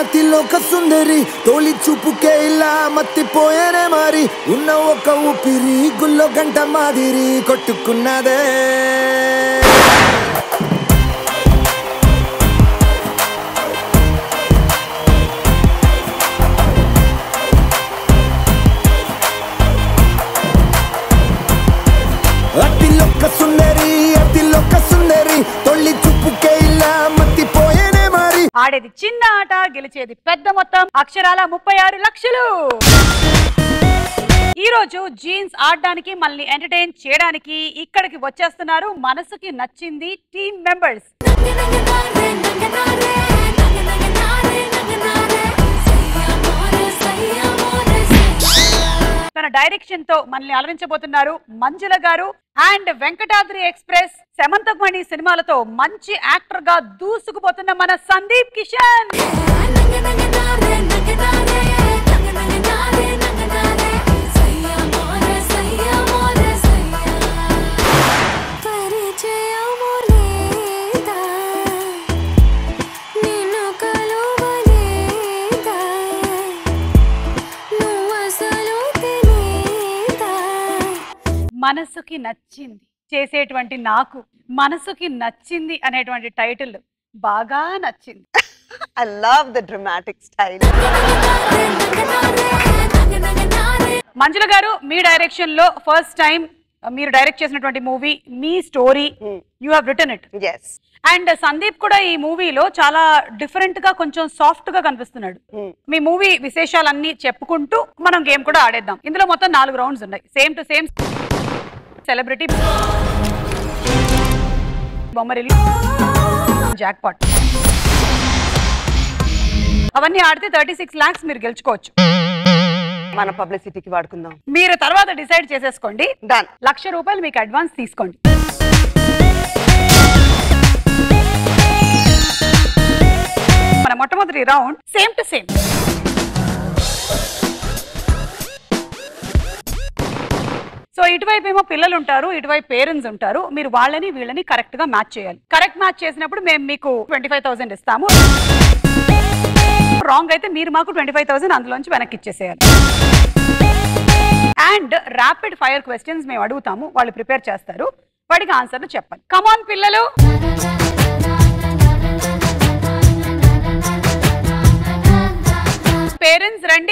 అతిలోక సుందరి తోలి చూపుకే ఇలా మత్తిపోయానే మరి ఉన్న ఒక ఊపిరి గుల్లో గంట మాదిరి కొట్టుకున్నదే అతిలోక సుందరి అతిలోక సుందరి తొలి చూపుకే ఇలా మత్తిపోయానే మరి ఆడేది చిన్న ఆట గెలిచేది పెద్ద మొత్తం అక్షరాల ముప్పై ఆరు లక్షలు ఈ రోజు జీన్స్ ఆడడానికి మనల్ని ఎంటర్టైన్ చేయడానికి ఇక్కడికి వచ్చేస్తున్నారు మనసుకి నచ్చింది టీమ్ మెంబర్స్ తన డైరెక్షన్ తో మనల్ని అలరించబోతున్నారు మంజుల గారు అండ్ వెంకటాద్రి ఎక్స్ప్రెస్ శమంతమణి సినిమాలతో మంచి యాక్టర్ గా దూసుకుపోతున్న మన సందీప్ కిషన్ మనసుకి నచ్చింది చేసేటువంటి నాకు మనసుకి నచ్చింది అనేటువంటి టైటిల్ బాగా నచ్చింది I love the dramatic style. Manjula garu మీ డైరెక్షన్ లో ఫస్ట్ టైం మీరు డైరెక్ట్ చేసినటువంటి మూవీ మీ story you have return it Yes. And Sandeep కూడా ఈ మూవీలో చాలా డిఫరెంట్ గా కొంచెం సాఫ్ట్ గా కనిపిస్తున్నాడు మీ మూవీ విశేషాలన్నీ చెప్పుకుంటూ మనం గేమ్ కూడా ఆడేద్దాం ఇందులో మొత్తం నాలుగు రౌండ్స్ ఉన్నాయి same to same celebrity Bommarillu jackpot అవన్నీ ఆడితే థర్టీ సిక్స్ లాక్స్ మీరు గెలుచుకోవచ్చు మన పబ్లిసిటీకి వాడుకుందాం మీరు తర్వాత డిసైడ్ చేసేసుకోండి డన్ లక్ష రూపాయలు మీకు అడ్వాన్స్ తీసుకోండి మన మొట్టమొదటి round same to same so ఇటువైపు ఏమో పిల్లలు ఉంటారు ఇటువైపు పేరెంట్స్ ఉంటారు మీరు వాళ్ళని వీళ్ళని కరెక్ట్ గా మ్యాచ్ చేయాలి కరెక్ట్ మ్యాచ్ చేసినప్పుడు మేము మీకు ట్వంటీ ఫైవ్ థౌసండ్ ఇస్తాము రాంగ్ అయితే మీరు మాకు ట్వంటీ ఫైవ్ థౌసండ్ అందులోంచి వెనక్కి ఇచ్చేసేయాలి అండ్ ర్యాపిడ్ ఫైర్ క్వశ్చన్స్ మేము అడుగుతాము వాళ్ళు ప్రిపేర్ చేస్తారు వాటికి ఆన్సర్లు చెప్పాలి కమాన్ పిల్లలు పేరెంట్స్ రండి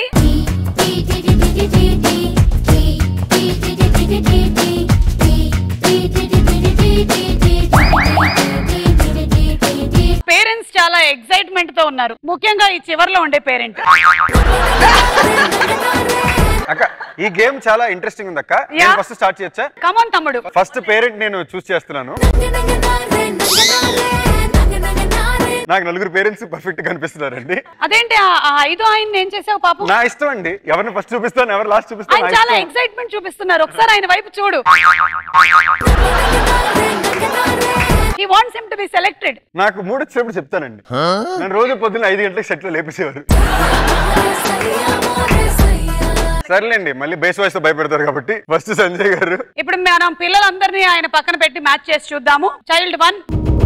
పేరెంట్స్ చాలా ఎక్సైట్మెంట్ తో ఉన్నారు ముఖ్యంగా ఈ చివర్లో ఉండే పేరెంట్ అక్క ఈ గేమ్ చాలా ఇంట్రెస్టింగ్ ఉంది అక్క Yeah. ఫస్ట్ స్టార్ట్ చేయొచ్చా కమాన్ తమ్ముడు ఫస్ట్ పేరెంట్ నేను చూస్ చేస్తున్నాను నాకు నలుగురు పేరెంట్స్ పర్ఫెక్ట్ కనిపిస్తున్నారండి అదేంటి ఆ ఆ ఐదు ఆయన ఏం చేసావు పాపం నా ఇష్టం అండి ఎవరిని ఫస్ట్ చూపిస్తాను ఎవరు లాస్ట్ చూపిస్తాను ఆయన నా చాలా ఇష్టం. ఎక్సైట్మెంట్ చూపిస్తున్నారు ఒకసారి ఆయన వైపు చూడు he wants him to be selected నాకు మూడు వచ్చినప్పుడు చెప్తానండి నేను రోజు పొద్దున్న ఐదు గంటలకు సెట్ లో లేపేసేవారు సర్లేండి మళ్ళీ బేస్ వాయిస్ తో భయపెడతారు కాబట్టి ఫస్ట్ సంజయ్ గారు ఇప్పుడు మనం పిల్లలందరినీ ఆయన పక్కన పెట్టి మ్యాచ్ చేసి చూద్దాము child one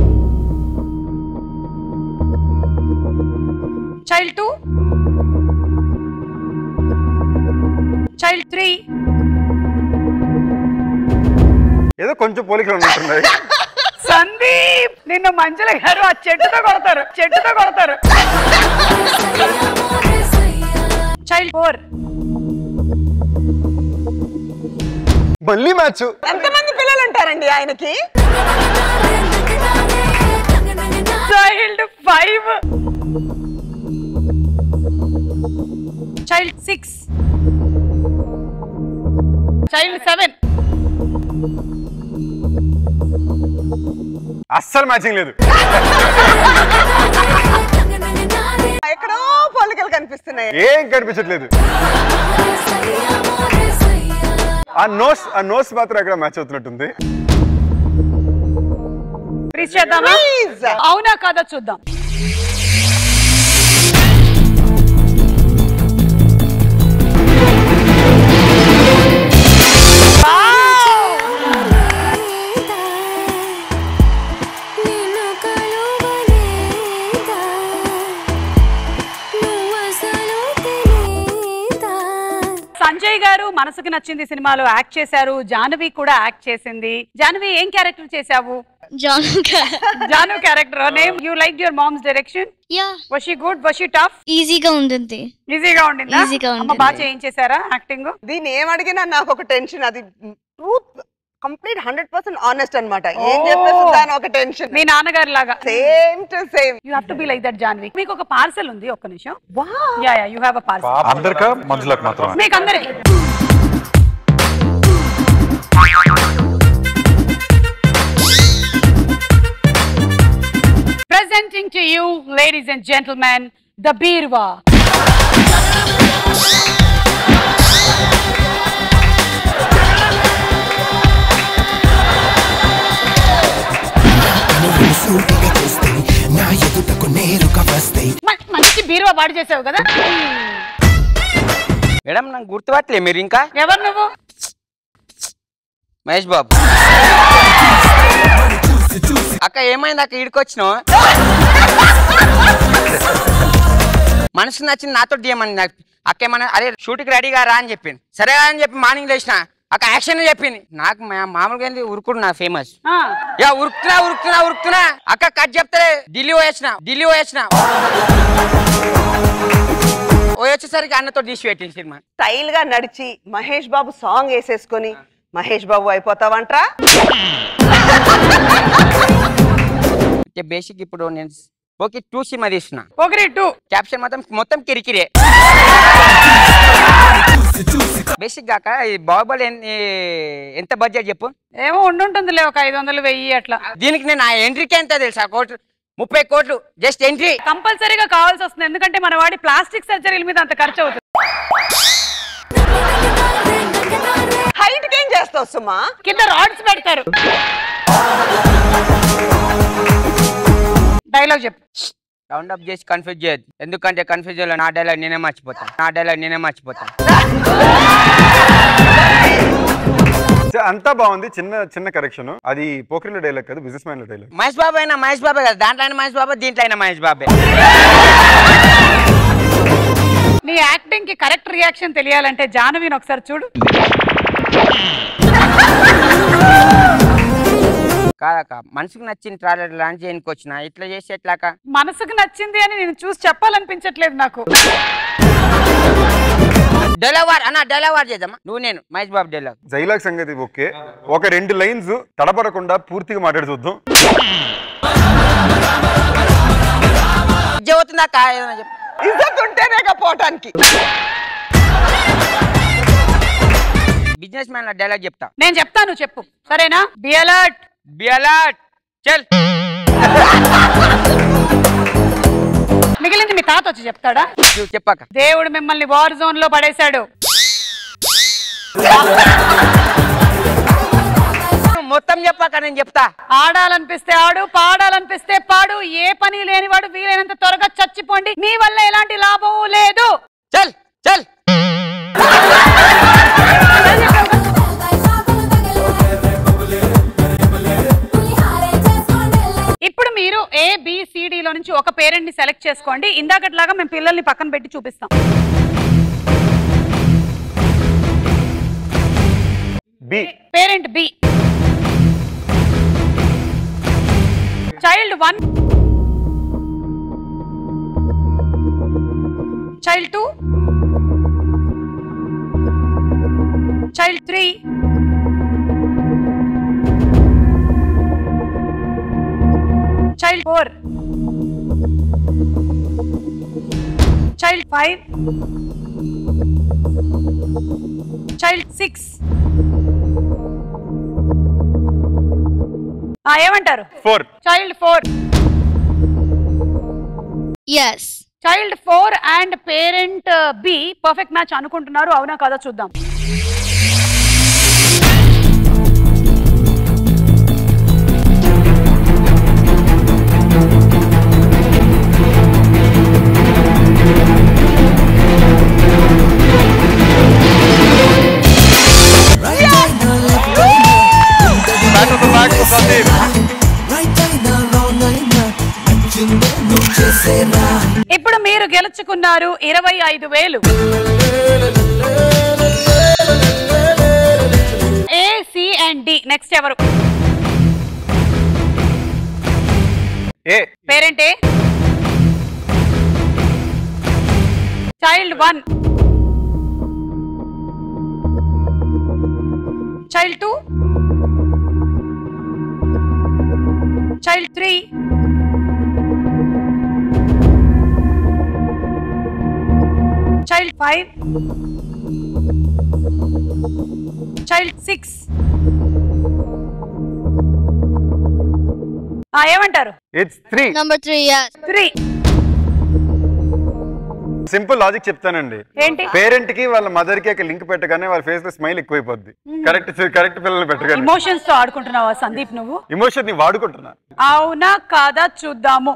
child two child three ఏదో కొంచెం పోలికలు ఉంటున్నాయి సందీప్ నిన్ను మంజుల గారు ఆ చెట్టుతో కొడతారు చెట్టుతో కొడతారు చైల్డ్ ఫోర్ మళ్ళీ మ్యాచ్ ఎంతమంది పిల్లలు ఉంటారండి ఆయనకి child five child six child seven అస్సలు మ్యాచింగ్ లేదు ఎక్కడో పోలికలు కనిపిస్తున్నాయి ఏం కనిపించట్లేదు ఆ నోస్ ఆ నోస్ మాత్రం ఎక్కడ మ్యాచ్ అవుతున్నట్టుంది ప్లీజ్ చేద్దామా Please. అవునా కాదా చూద్దాం నిన్ను కలువలేదా గారు మనసుకు నచ్చింది సినిమాలో యాక్ట్ చేశారు జాహ్నవి కూడా యాక్ట్ చేసింది జాహ్నవి ఏం క్యారెక్టర్ చేశావు Janu Janu character name you like your mom's direction ya వషి గుడ్ వషి టఫ్ ఈజీగా ఉంటుంది ఈజీగా ఉండిందా Easy గా అమ్మ ఉండింది. బాగా చేయించేశారా యాక్టింగ్ దీన్ని ఏం అడిగినా నాకు ఒక టెన్షన్ అది truth complete hundred percent honest అనమాట ఏం చెప్పేసి దాని ఒక టెన్షన్ మీ నాన్నగారి లాగా same to same you have to be like that Jahnavi మీకు ఒక పార్సల్ ఉంది ఒక్క నిమిషం ya ya you have a parcel అందరికా మంజులకు మాత్రమే మీకు అందరికి Presenting to you, ladies and gentlemen, the Birwa. నా ఎదుటకు నేరుగా వస్తాయి మ- మంచి బీరువా పాడు చేసావు కదా మేడం నాకు గుర్తుపట్టలే మీరు ఇంకా ఎవరు నువ్వు మహేష్ బాబు అక్క ఏమైంది అక్క ఈడికొచ్చినావు మనసు నచ్చింది నాతో తీయమని నాకు అక్క ఏమన్నా అరే షూట్కి రెడీగా రా అని చెప్పింది సరే అని చెప్పి మార్నింగ్ లేచిన అక్క యాక్షన్ చెప్పింది నాకు మా- మామూలుగా ఏంది ఉరుకుడు నా ఫేమస్ ఆ, యా ఉరుకుతున్నా ఉరుకుతున్నా ఉరుకుతున్నా అక్క కట్ చెప్తే ఢిల్లీ పోయొచ్చిన ఢిల్లీ పోయొచ్చిన పోయొచ్చేసరికి అన్నతో తీసి పెట్టింది సినిమా స్టైల్ గా నడిచి మహేష్ బాబు సాంగ్ వేసేసుకొని మహేష్ బాబు అయిపోతావంట్రా అంటే బేసిక్ ఇప్పుడు నేను ఓకే టూ సినిమా తీస్తున్నా పొగిరి టూ క్యాప్షన్ మొత్తం మొత్తం కిరికిరే బేసిక్ గాక ఈ బాహుబలి ఎన్- ఈ ఎంత బడ్జెట్ చెప్పు ఏమో ఉండుంటుందిలే ఒక ఐదు వందలు వెయ్యి అట్లా దీనికి నేను ఆ ఎంట్రీకి ఎంత తెలుసా కోట్లు ముప్పై కోట్లు జస్ట్ ఎంట్రీ కంపల్సరీగా కావాల్సి వస్తుంది ఎందుకంటే మన వాడి ప్లాస్టిక్ సర్జరీల మీద అంత ఖర్చు అవుతుంది హైట్ ఏం చేస్తావు సుమా కింద రాడ్స్ పెడతారు డైలాగ్ చెప్పు రౌండ్ అప్ చేసి కన్ఫ్యూజ్ చేయొద్దు ఎందుకంటే కన్ఫ్యూజ్ నా డైలాగ్ నేనే మర్చిపోతాను నా డైలాగ్ నేనే మర్చిపోతాను చ- అంతా బాగుంది చిన్న చిన్న కరెక్షన్ అది పోకరిలో డైలాగ్ కాదు businessman dialogue Mahesh Babu అయినా మహేష్ బాబే కదా దాంట్లో అయినా మహేష్ బాబు దీంట్లో అయినా మహేష్ బాబే నీ యాక్టింగ్ కి కరెక్ట్ రియాక్షన్ తెలియాలంటే జానవిని ఒకసారి చూడు కాదక్క మనసుకు నచ్చిన ట్రాలర్ లాంచ్ చేయడానికి వచ్చిన ఇట్లా చేసి ఎట్లాక మనసుకు నచ్చింది అని నేను చూసి చెప్పాలనిపించట్లేదు నాకు డైలాగ్ వార్ అన్న డైలాగ్ వార్ చేద్దామా నువ్వు నేను మహేష్ బాబు డైలాగ్ డైలాగ్ సంగతి ఓకే ఒక రెండు లైన్స్ తడబడకుండా పూర్తిగా మాట్లాడి చూద్దాం అవుతుందా కా ఏదైనా చెప్పు ఇజ్జత్ ఉంటేనే పోవటానికి బిజినెస్ మ్యాన్ డైలాగ్ చెప్తా నేను చెప్తాను చెప్పు సరేనా బి అలర్ట్ బి అలర్ట్ చల్ మిగిలింది మీ తాత వచ్చి చెప్తాడా నువ్వు చెప్పాక దేవుడు మిమ్మల్ని వార్ జోన్ లో పడేశాడు మొత్తం చెప్పాక నేను చెప్తా ఆడాలనిపిస్తే ఆడు పాడాలనిపిస్తే పాడు ఏ పని లేనివాడు వీలైనంత త్వరగా చచ్చిపోండి మీ వల్ల ఎలాంటి లాభం లేదు చల్ చల్ ఇప్పుడు మీరు ఏ బి లో నుంచి ఒక పేరెంట్ ని సెలెక్ట్ చేసుకోండి ఇందాకట్లాగా మేము పిల్లల్ని పక్కన పెట్టి చూపిస్తాం B parent B child one child two child three child four child five child six ఏమంటారు four child four S child four and parent B perfect match అనుకుంటున్నారు అవునా కదా చూద్దాం బ్యాక్ టు బ్యాక్ సందీప్ ఇప్పుడు మీరు గెలుచుకున్నారు ఇరవై ఐదు వేలు నెక్స్ట్ ఎవరు A parent A child one child two child three child five child six ఏమంటారు it's three Number three, yes. Three simple logic చెప్తానండి ఏంటి పేరెంట్ కి వాళ్ళ మదర్ కి లింక్ పెట్టగానే వాళ్ళ ఫేస్ లో స్మైల్ ఎక్కువైపోద్ది కరెక్ట్ కరెక్ట్ పిల్లలు పెట్టగానే ఇమోషన్స్ తో ఆడుకుంటున్నావా సందీప్ నువ్వు ఇమోషన్ ని వాడుకుంటున్నా అవునా కాదా చూద్దాము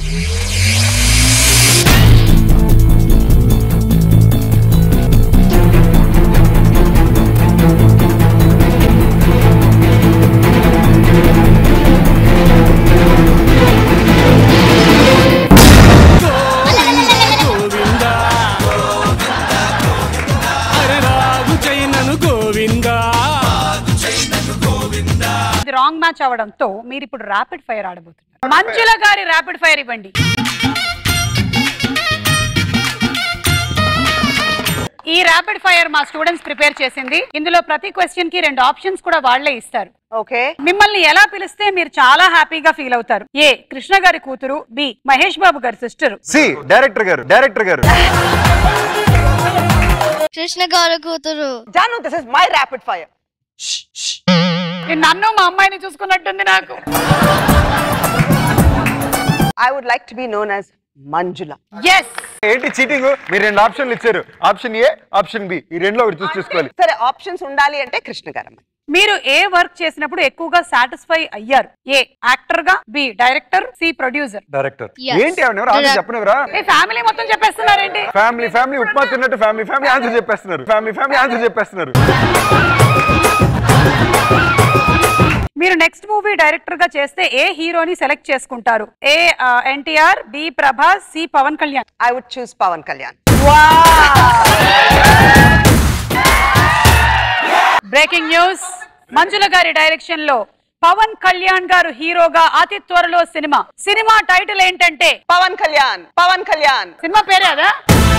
ఇది రాంగ్ మ్యాచ్ అవడంతో మీరు ఇప్పుడు ర్యాపిడ్ ఫైర్ ఆడబోతున్నారు మంజుల గారి ర్యాపిడ్ ఫైర్ ఇవ్వండి ఈ ర్యాపిడ్ ఫైర్ మా స్టూడెంట్స్ ప్రిపేర్ చేసింది ఇందులో ప్రతి క్వశ్చన్ కి రెండు ఆప్షన్స్ కూడా వాళ్ళే ఇస్తారు ఓకే మిమ్మల్ని ఎలా పిలిస్తే మీరు చాలా హ్యాపీగా ఫీల్ అవుతారు ఏ కృష్ణ గారి కూతురు బి మహేష్ బాబు గారి sister C director garu director garu Krishna garu కూతురు Janu this is my rapid fire నన్ను మా అమ్మాయిని చూసుకున్నట్టుంది నాకు I would like to be known as Manjula yes ఏంటి చీటింగ్ మీరు రెండు ఆప్షన్లు ఇచ్చారు ఆప్షన్ ఏ ఆప్షన్ బి ఈ రెండులో ఒకటి చూసి చూసుకోవాలి సరే ఆప్షన్స్ ఉండాలి అంటే కృష్ణ గారమ్మ మీరు ఏ వర్క్ చేసినప్పుడు ఎక్కువగా సాటిస్ఫై అయ్యారు ఏ యాక్టర్ గా B director C producer director Yes. ఏంటి ఆవిడ ఎవరు ఆన్సర్ Direct- చెప్పనివరా ఏ ఫ్యామిలీ మొత్తం చెప్పేస్తున్నారేంటి ఫ్యామిలీ ఫ్యామిలీ ఉప్మా తిన్నట్టు ఫ్యామిలీ ఫ్యామిలీ ఆన్సర్ చెప్పేస్తున్నారు ఫ్యామిలీ ఫ్యామిలీ ఆన్సర్ చెప్పేస్తున్నారు మీరు నెక్స్ట్ మూవీ డైరెక్టర్ గా చేస్తే ఏ హీరోని సెలెక్ట్ చేసుకుంటారు A NTR B Prabhas C Pawan Kalyan I would choose Pawan Kalyan breaking news Manjula garu direction లో పవన్ కళ్యాణ్ గారు హీరోగా అతి త్వరలో సినిమా సినిమా టైటిల్ ఏంటంటే పవన్ కళ్యాణ్ పవన్ కళ్యాణ్ సినిమా పేరే అదా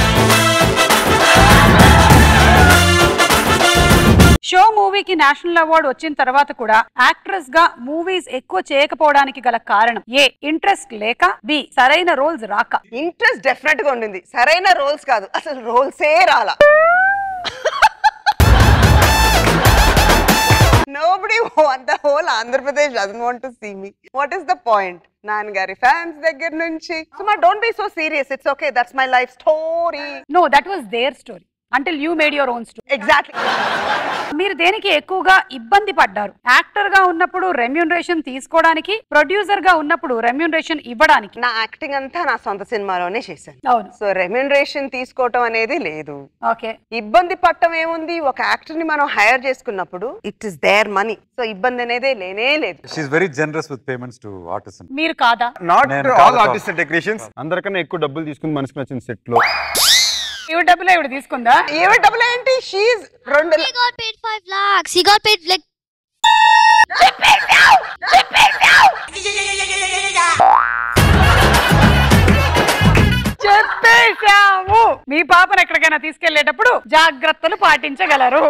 షో మూవీకి నేషనల్ అవార్డు వచ్చిన తర్వాత కూడా యాక్ట్రెస్ గా మూవీస్ ఎక్కువ చేయకపోవడానికి గల కారణం ఏ ఇంట్రెస్ట్ లేక బి సరైన రోల్స్ రాక ఇంట్రెస్ట్ డెఫినెట్ గా ఉండింది సరైన రోల్స్ కాదు అసలు రోల్సే రాలా nobody want the whole Andhra Pradesh doesn't want to see me what is the point నాన్నగారి ఫ్యాన్స్ దగ్గర నుంచి సో మా don't be so serious it's okay that's my life story no that was their story until you made your own story exactly మీరు దేనికి ఎక్కువగా ఇబ్బంది పడ్డారు actor గా ఉన్నప్పుడు రెమ్యూనరేషన్ తీసుకోవడానికి ప్రొడ్యూసర్ గా ఉన్నప్పుడు రెమ్యూనరేషన్ ఇవ్వడానికి నా యాక్టింగ్ అంతా నా సొంత సినిమాలోనే చేశాను అవును సో రెమ్యునరేషన్ తీసుకోవటం అనేది లేదు ఓకే ఇబ్బంది పట్టం ఏముంది ఒక యాక్టర్ ని మనం హైర్ చేసుకున్నప్పుడు it is their money so ఇబ్బంది అనేదే లేనే లేదు she's very generous with payments to artist మీరు కాదా నాట్ నేను ఆల్ కాదు. ఆర్టిస్ట్ టెక్నీషియన్స్ అందరికన్నా ఎక్కువ డబ్బులు తీసుకుని మనసుకు నచ్చిన సెట్ లో ఇవి డబ్బులు ఇవిడ తీసుకుందా ఏమి డబ్బులు ఏంటి షీజ్ రెండు He got paid five lakhs. He got paid like చెప్పేశాము మీ పాపను ఎక్కడికైనా తీసుకెళ్లేటప్పుడు జాగ్రత్తలు పాటించగలరు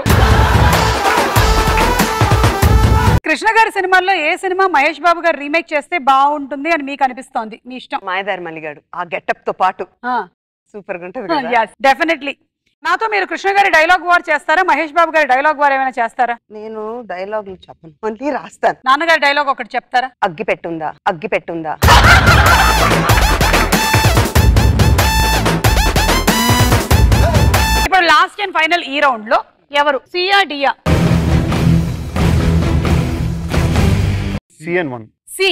కృష్ణ గారి సినిమాల్లో ఏ సినిమా మహేష్ బాబు గారు రీమేక్ చేస్తే బాగుంటుంది అని మీకు అనిపిస్తోంది మీ ఇష్టం మాయదారి మల్లిగాడు ఆ గెటప్ తో పాటు సూపర్ గా ఉంటది కదా డెఫినెట్లీ నాతో మీరు కృష్ణ గారి డైలాగ్ వార్ చేస్తారా మహేష్ బాబు గారి డైలాగ్ వార్ ఏమైనా చేస్తారా నేను డైలాగులు చెప్పను మళ్ళీ రాస్తాను నాన్నగారి డైలాగ్ ఒకటి చెప్తారా అగ్గి పెట్టుందా అగ్గి పెట్టుందా ఇప్పుడు లాస్ట్ అండ్ ఫైనల్ ఈ రౌండ్ లో ఎవరు సియా డియా సిఎన్ వన్ సి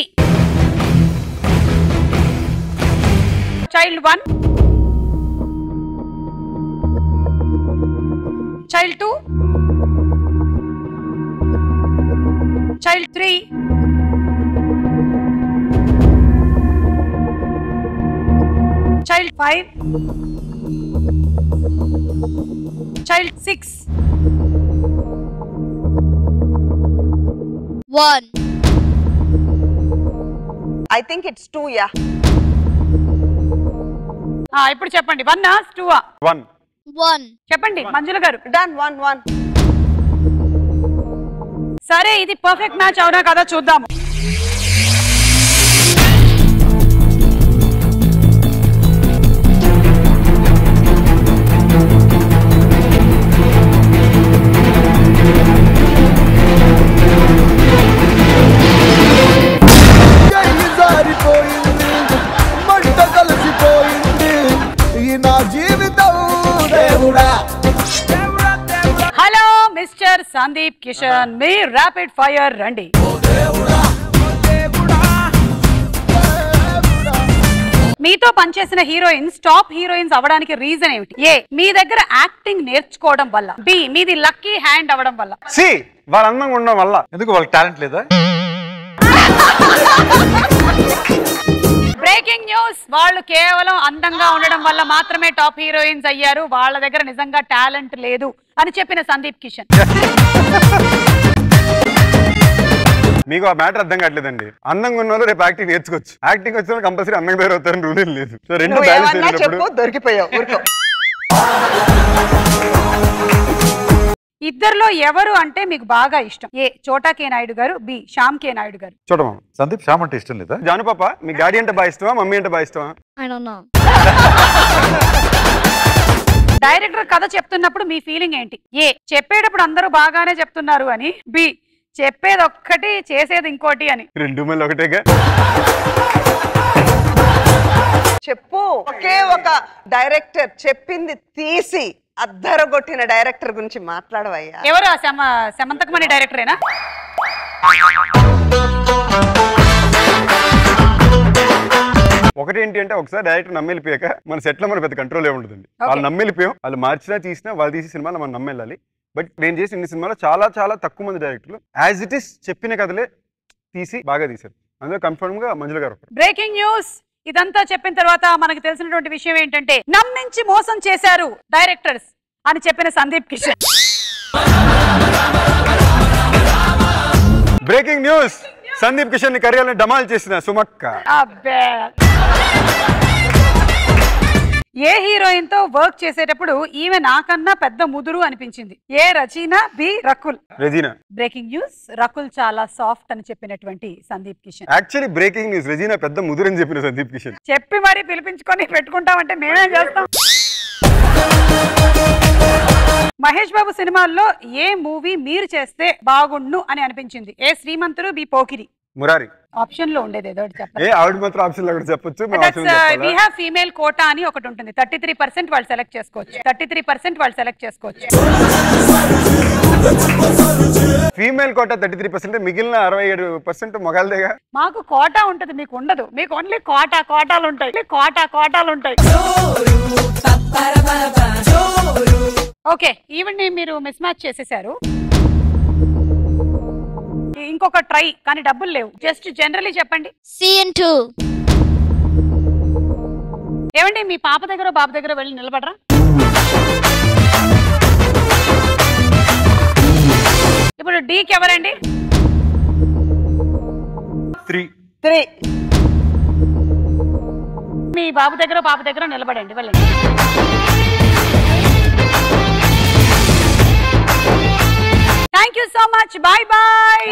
child one child two child three child five child six One. I think it's two yeah ఆ, ఇప్పుడు చెప్పండి వన్ టూ వన్ One. చెప్పండి మంజుల గారు డన్ వన్ వన్ సరే ఇది పర్ఫెక్ట్ మ్యాచ్ అవునా కదా చూద్దాము చెయ్యి జారిపోయింది మంట కలిసిపోయింది ఈ నా జీవితం దేవుడా హలో మిస్టర్ సందీప్ కిషన్ మీ ర్యాపిడ్ ఫైర్ రండి మీతో పనిచేసిన హీరోయిన్స్ టాప్ హీరోయిన్స్ అవడానికి రీజన్ ఏమిటి ఏ మీ దగ్గర యాక్టింగ్ నేర్చుకోవడం వల్ల బి మీది లక్కీ హ్యాండ్ అవడం వల్ల సి వాళ్ళ అందంగా ఉండడం వల్ల ఎందుకు వాళ్ళకి టాలెంట్ లేదా బ్రేకింగ్ న్యూస్ వాళ్ళు కేవలం అందంగా ఉండడం వల్ల మాత్రమే టాప్ హీరోయిన్స్ అయ్యారు వాళ్ళ దగ్గర నిజంగా టాలెంట్ లేదు అని చెప్పిన సందీప్ కిషన్ మీకు ఆ మ్యాటర్ అర్థం కావట్లేదండి అందంగా ఉన్న వాళ్ళు రేపు యాక్టింగ్ నేర్చుకోవచ్చు యాక్టింగ్ వచ్చిన వాళ్ళు కంపల్సరీ అందంగా తయారు అవుతారని రూల్ ఏం లేదు సో రెండు నువ్వు బ్యాలెన్స్ ఏమన్నా చెప్పు అయినప్పుడు దొరికిపోయావు ఊరుకో ఇద్దరిలో ఎవరు అంటే మీకు బాగా ఇష్టం ఏ చోటా కే నాయుడు గారు బి శ్యామ్ కే నాయుడు గారు చూడమా సందీప్ శ్యామ్ అంటే ఇష్టం లేదా జాను పాప మీ డాడీ అంటే బాగా ఇష్టమా మమ్మీ అంటే బాగా ఇష్టమా I don't know. డైరెక్టర్ కథ చెప్తున్నప్పుడు మీ ఫీలింగ్ ఏంటి ఏ చెప్పేటప్పుడు అందరూ బాగానే చెప్తున్నారు అని బి చెప్పేది ఒక్కటి చేసేది ఇంకోటి అని రెండు మళ్ళీ ఒకటేగా చెప్పు ఒకే ఒక డైరెక్టర్ చెప్పింది తీసి అద్దరగొట్టిన డైరెక్టర్ గురించి మాట్లాడవయ్యా ఎవరు ఆ శమ శమంతకమణి డైరెక్టరేనా ఒకటి ఏంటి అంటే ఒకసారి డైరెక్ట్ నమ్మెళ్ళిపోయాక మన సెట్ లో మన పెద్ద కంట్రోల్ ఏ ఉంటుందండి వాళ్ళు నమ్మెళ్ళిపోయాం వాళ్ళు మార్చినా తీసినా వాళ్ళు తీసే సినిమాలో మనం నమ్మెళ్ళాలి బట్ నేను చేసిన ఇన్ని సినిమాలో చాలా చాలా తక్కువ మంది డైరెక్టర్లు యాజ్ ఇట్ ఈస్ చెప్పిన కథలే తీసి బాగా తీశారు అందులో కన్ఫర్మ్ గా మంజుల గారు ఒకరు. బ్రేకింగ్ న్యూస్ ఇదంతా చెప్పిన తర్వాత మనకు తెలిసినటువంటి విషయం ఏంటంటే నమ్మించి మోసం చేశారు డైరెక్టర్స్ అని చెప్పిన సందీప్ కిషన్ బ్రేకింగ్ న్యూస్ సందీప్ కిషన్ ని కరియాలని డమాల్ చేసిన సుమక్క అబ్బే ఏ హీరోయిన్ తో వర్క్ చేసేటప్పుడు ఈమె నాకన్నా పెద్ద ముదురు అనిపించింది A Regina B Rakul Regina breaking news Rakul చాలా సాఫ్ట్ అని చెప్పినటువంటి Sandeep Kishan actually breaking news Regina పెద్ద ముదురని చెప్పిన సందీప్ కిషన్ చెప్పి మరీ పిలిపించుకొని పెట్టుకుంటామంటే మేమేం చేస్తాం మహేష్ బాబు సినిమాల్లో ఏ మూవీ మీరు చేస్తే బాగుండు అని అనిపించింది A Srimanthudu B Pokiri Murari option లో ఉండేది ఏదో ఒకటి ఏ చెప్పండి ఆవిడ మాత్రం ఆప్షన్ లో కూడా చెప్పొచ్చు మేము దట్స్ option లో వి చెప్పాలా? హ్యావ్ ఫీమేల్ కోటా అని ఒకటి ఉంటుంది థర్టీ త్రీ పర్సెంట్ వాళ్ళు సెలెక్ట్ చేసుకోవచ్చు థర్టీ త్రీ పర్సెంట్ వాళ్ళు సెలెక్ట్ చేసుకోవచ్చు female quota thirty three percent మిగిలిన అరవై ఏడు పర్సెంట్ మొగాలదేగా మాకు కోటా ఉంటుంది మీకు ఉండదు మీకు ఓన్లీ కోటా కోటాలు ఉంటాయి కోటా కోటాలు ఉంటాయి ఓకే ఈవెన్ మీరు మిస్ మ్యాచ్ చేసేసారు ఇంకొక ట్రై కానీ డబ్బులు లేవు జస్ట్ జనరలీ చెప్పండి C and two. ఏమండి మీ పాప దగ్గర బాబు దగ్గర వెళ్ళి నిలబడరా ఇప్పుడు డీకి ఎవరండి త్రీ త్రీ మీ బాబు దగ్గర పాప దగ్గర నిలబడండి వెళ్ళండి thank you so much bye bye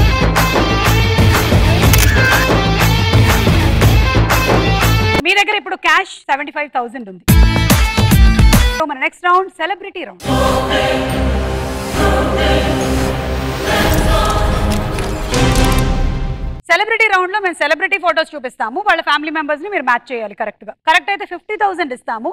మీ దగ్గర ఇప్పుడు క్యాష్ సెవెంటీ ఫైవ్ థౌసండ్ ఉంది సో మన next round celebrity round celebrity round లో మేము సెలబ్రిటీ ఫోటోస్ చూపిస్తాము వాళ్ళ ఫ్యామిలీ మెంబర్స్ ని మీరు మ్యాచ్ చేయాలి కరెక్ట్ గా కరెక్ట్ అయితే ఫిఫ్టీ థౌసండ్ ఇస్తాము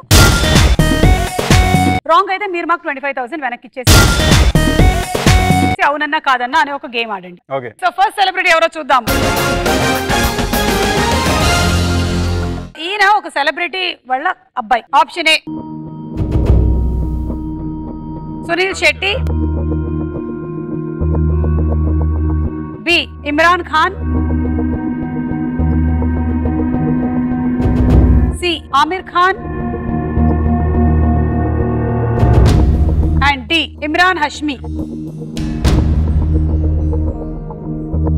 రాంగ్ అయితే మీరు మాకు ట్వంటీ ఫైవ్ థౌసండ్ వెనక్కి ఇచ్చేసి అవునన్నా కాదన్నా అనే ఒక గేమ్ ఆడండి ఓకే సో ఫస్ట్ సెలబ్రిటీ ఎవరో చూద్దాం ఈయన ఒక సెలబ్రిటీ వాళ్ళ అబ్బాయి option A Suniel Shetty B Imran Khan C Aamir Khan and D Imran Hashmi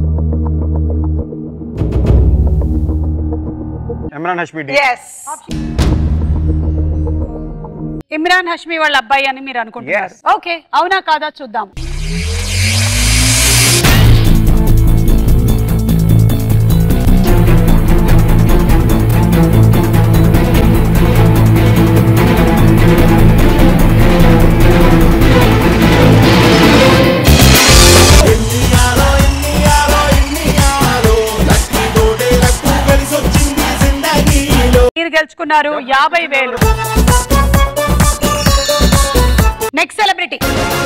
Imran Hashmi D yes Imran Hashmi వాళ్ళ అబ్బాయి అని మీరు అనుకుంటున్నారు Yes. ఓకే అవునా కాదా చూద్దాం మీరు గెలుచుకున్నారు యాభై వేలు నెక్స్ట్ సెలబ్రిటీ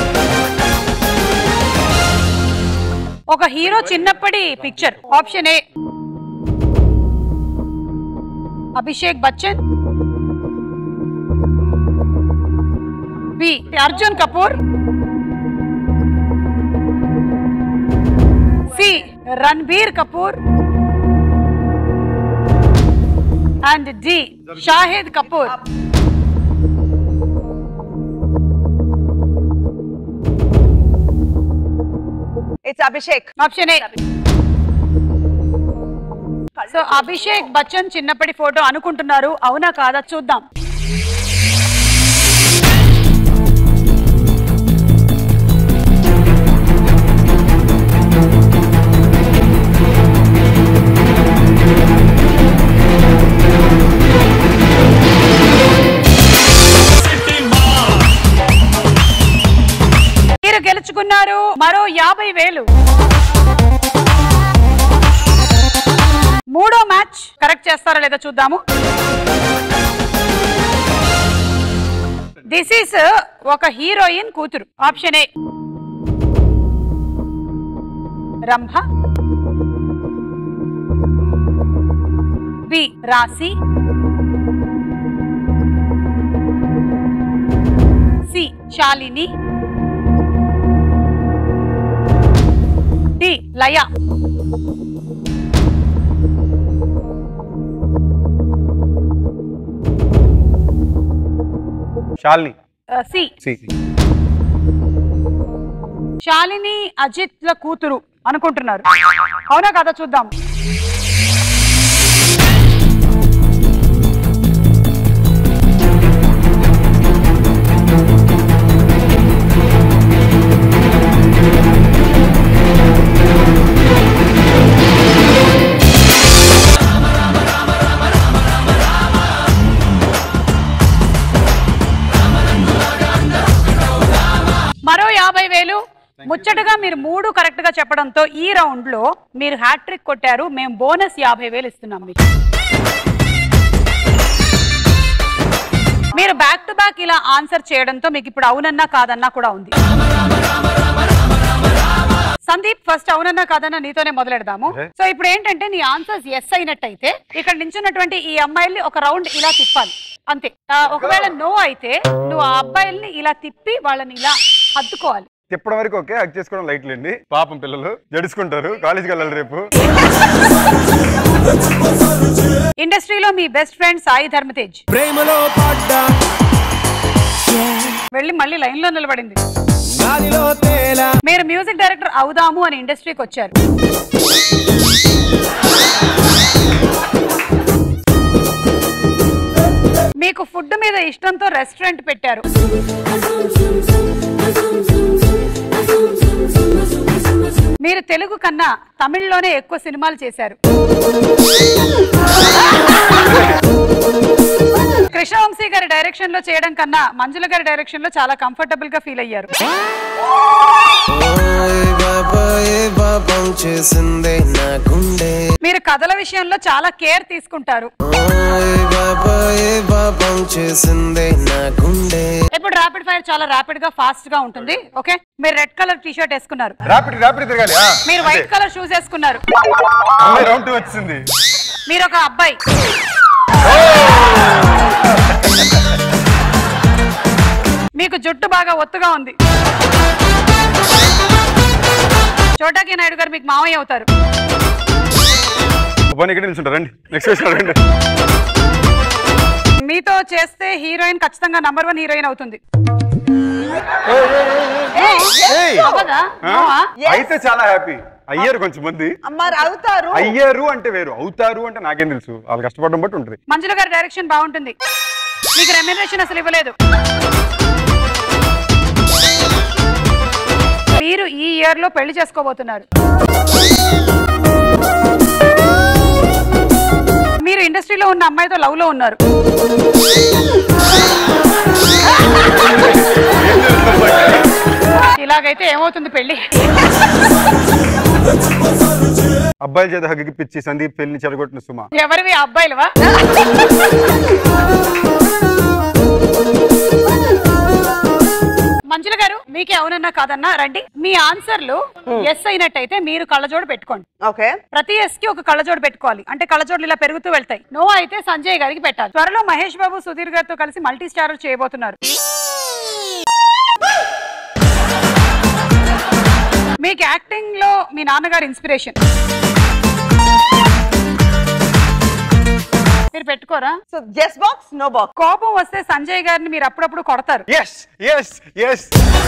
ఒక హీరో చిన్నప్పటి picture option A Abhishek Bachchan B Arjun Kapoor C Ranbir Kapoor and D Shahid Kapoor it's Abhishek option A so Abhishek Bachchan చిన్నప్పటి ఫోటో అనుకుంటున్నారు అవునా కాదా చూద్దాం మీరు గెలుచుకున్నారు మరో యాభై వేలు మూడో మ్యాచ్ కరెక్ట్ చేస్తారా లేదా చూద్దాము దిస్ ఈస్ ఒక హీరోయిన్ కూతురు option A Rambha B Raasi C Shalini D Laya Shalini C C Shalini Ajith ల కూతురు అనుకుంటున్నారు అవునా కదా చూద్దాం మరో యాభై వేలు ముచ్చటగా మీరు మూడు కరెక్ట్ గా చెప్పడంతో ఈ రౌండ్ లో మీరు హ్యాట్రిక్ కొట్టారు మేము బోనస్ యాభై వేలు ఇస్తున్నాం మీకు మీరు బ్యాక్ టు బ్యాక్ ఇలా ఆన్సర్ చేయడంతో మీకు ఇప్పుడు అవునన్నా కాదన్నా కూడా ఉంది సందీప్ ఫస్ట్ అవునన్నా కాదన్నా నీతోనే మొదలెడదాము Okay. సో ఇప్పుడు ఏంటంటే నీ ఆన్సర్స్ ఎస్ అయినట్టయితే ఇక్కడ నించున్నటువంటి ఈ అమ్మాయిల్ని ఒక రౌండ్ ఇలా తిప్పాలి అంతే ఆ, ఒకవేళ నో అయితే నువ్వు ఆ అబ్బాయిల్ని ఇలా తిప్పి వాళ్ళని ఇలా హత్తుకోవాలి తిప్పడం వరకు ఓకే హక్ చేసుకోవడం లైట్లు అండి పాపం పిల్లలు జడుచుకుంటారు కాలేజీకి వెళ్ళాలి రేపు ఇండస్ట్రీలో మీ బెస్ట్ ఫ్రెండ్ సాయి ధర్మతేజ్ ప్రేమలో పడ్డా వెళ్ళి మళ్ళీ లైన్ లో నిలబడింది గాలిలో తేలా మీరు మ్యూజిక్ డైరెక్టర్ అవుదాము అని ఇండస్ట్రీకి వచ్చారు మీకు ఫుడ్ మీద ఇష్టంతో రెస్టారెంట్ పెట్టారు మీరు తెలుగు కన్నా తమిళ్లోనే ఎక్కువ సినిమాలు చేశారు కృష్ణవంశీ గారి డైరెక్షన్ లో చేయడం కన్నా మంజుల గారి డైరెక్షన్ లో చాలా కంఫర్టబుల్ గా ఫీల్ అయ్యారు పాపం చేసిందే నా గుండె మీరు కథల విషయంలో చాలా కేర్ తీసుకుంటారు బాబాయ్ పాపం చేసిందే నా గుండె ఇప్పుడు ర్యాపిడ్ ఫైర్ చాలా ర్యాపిడ్ గా ఫాస్ట్ గా ఉంటుంది ఓకే మీరు రెడ్ కలర్ టీ షర్ట్ వేసుకున్నారు ర్యాపిడ్ ర్యాపిడ్ తిరగాలి ఆ, మీరు అంతే. వైట్ కలర్ షూస్ వేసుకున్నారు అమ్మాయి రౌండ్ టూ వచ్చింది మీరు ఒక అబ్బాయి మీకు జుట్టు బాగా ఒత్తుగా ఉంది చోటాకి నాయుడు గారు మీకు మామయ్య అవుతారు పోనీ ఇక్కడ నిల్చుంటారు రండి నెక్స్ట్ క్వశ్చన్ రండి మీతో చేస్తే హీరోయిన్ ఖచ్చితంగా నంబర్ వన్ హీరోయిన్ అవుతుంది ఏయ్! అవ్వదా ఆ? నోవా? అయితే చాలా హ్యాపీ అయ్యారు కొంచెం మంది మరి అవుతారు అయ్యారు అంటే వేరు అవుతారు అంటే నాకేం తెలుసు వాళ్ళు కష్టపడడం బట్టి ఉంటుంది మంజుల గారి డైరెక్షన్ బాగుంటుంది మీకు రెమ్యునరేషన్ అసలు ఇవ్వలేదు మీరు ఈ ఇయర్ లో పెళ్లి చేసుకోబోతున్నారు మీరు ఇండస్ట్రీలో ఉన్న అమ్మాయితో లవ్ లో ఉన్నారు ఇలాగైతే ఏమవుతుంది పెళ్లి అబ్బాయిల చేత హగ్గికి పిచ్చి సందీప్ పెళ్లిని చెడగొట్టిన సుమ ఎవరివి ఆ అబ్బాయిలవా మంజుల గారు మీకే అవునన్నా కాదన్నా రండి మీ ఆన్సర్లు ఎస్ అయినట్టయితే మీరు కళ్ళజోడు పెట్టుకోండి ఓకే ప్రతి ఎస్ కి ఒక కళ్ళజోడు పెట్టుకోవాలి అంటే కళ్ళజోడులు ఇలా పెరుగుతూ వెళ్తాయి నో అయితే సంజయ్ గారికి పెట్టాలి త్వరలో మహేష్ బాబు సుధీర్ గారితో కలిసి మల్టీ స్టారర్ చేయబోతున్నారు మీకు యాక్టింగ్ లో మీ నాన్నగారు ఇన్స్పిరేషన్ మీరు పెట్టుకోరా so yes box no box కోపం వస్తే సంజయ్ గారిని మీరు అప్పుడప్పుడు కొడతారు ఎస్ ఎస్ ఎస్